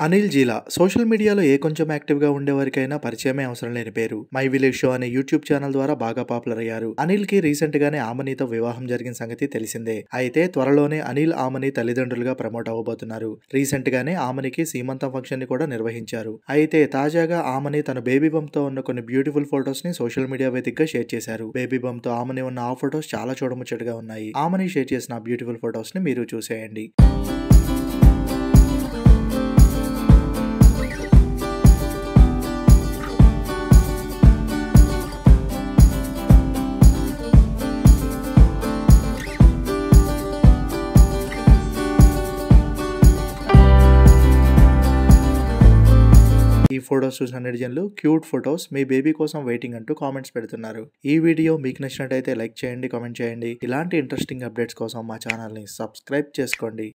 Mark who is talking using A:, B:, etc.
A: Anil జీలా social మీడియాలో ఏ కొంచెం యాక్టివ్‌గా ఉండేవారికైనా పరిచయమే అవసరం లేని పేరు. 'మై విలేజ్ షో' అనే యూట్యూబ్ ఛానల్ ద్వారా బాగా పాపులర్ అయ్యారు. అనిల్‌కి రీసెంట్‌గానే ఆమనితో వివాహం జరిగిన సంగతి తెలిసిందే. అయితే త్వరలోనే అనిల్, ఆమని తల్లిదండ్రులుగా ప్రమోట్ అవ్వబోతున్నారు. రీసెంట్‌గానే ఆమనికి సీమంతం ఫంక్షన్‌ని కూడా నిర్వహించారు. అయితే తాజాగా ఆమని తన బేబీ బంప్‌తో ఉన్న కొన్ని బ్యూటిఫుల్ ఫోటోస్‌ని సోషల్ మీడియా వేదికగా షేర్ చేశారు. బేబీ బంప్‌తో ఆమని ఉన్న ఆ ఫోటోస్ చాలా చూడముచ్చటగా ఉన్నాయి. ఆమని షేర్ చేసిన ఆ బ్యూటిఫుల్ ఫోటోస్‌ని మీరు చూసేయండి. ఈ ఫోటోస్ చూసిన నెటిజన్లు క్యూట్ ఫోటోస్ మీ బేబీ కోసం వెయిటింగ్ అంటూ కామెంట్స్ పెడుతున్నారు. ఈ వీడియో మీకు నచ్చినట్టయితే లైక్ చేయండి, కామెంట్ చేయండి. ఇలాంటి ఇంట్రెస్టింగ్ అప్డేట్స్ కోసం మా ఛానల్‌ని సబ్స్క్రైబ్ చేసుకోండి.